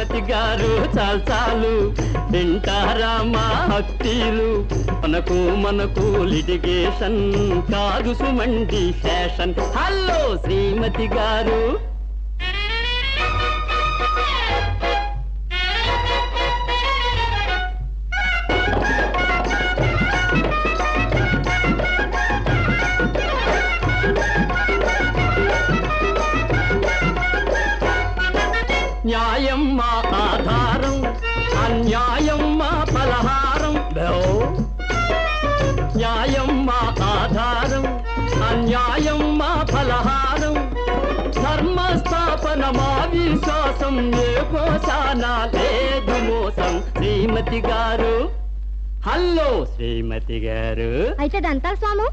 శ్రీమతి గారు చాలు చాలు వింటారా మా హక్తీలు మనకు మనకు లిటిగేషన్ కాదు సుమండి ఫ్యాషన్ హలో శ్రీమతి గారు న్యాయం మా ఆధారం అన్యాయం మా పలహారం బో. న్యాయం మా ఆధారం అన్యాయం మా ఫలహారం ధర్మస్థాపన మా విశ్వాసం ఏ కోశాన లేదు మోసం శ్రీమతి గారు హలో శ్రీమతి గారు అయితే దంతాలు స్వాము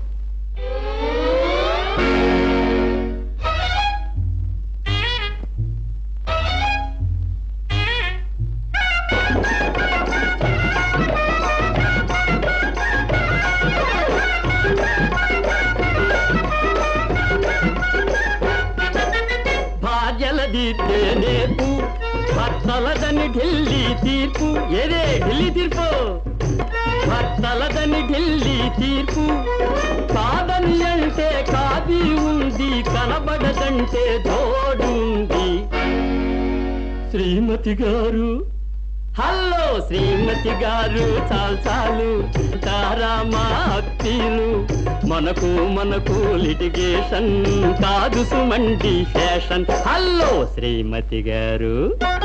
భార్యలది నేర్పు భర్తలదని ఢిల్లీ తీర్పు ఏదే ఢిల్లీ తీర్పు భర్తలదని ఢిల్లీ తీర్పు కాదని అంటే కాది ఉంది కనబడదంటే తోడు ఉంది శ్రీమతి గారు హలో శ్రీమతి గారు చాలు చాలు తారా మా అత్తీలు మనకు మనకు లిటిగేషన్ కాదు సుమండి ఫ్యాషన్ హలో శ్రీమతి గారు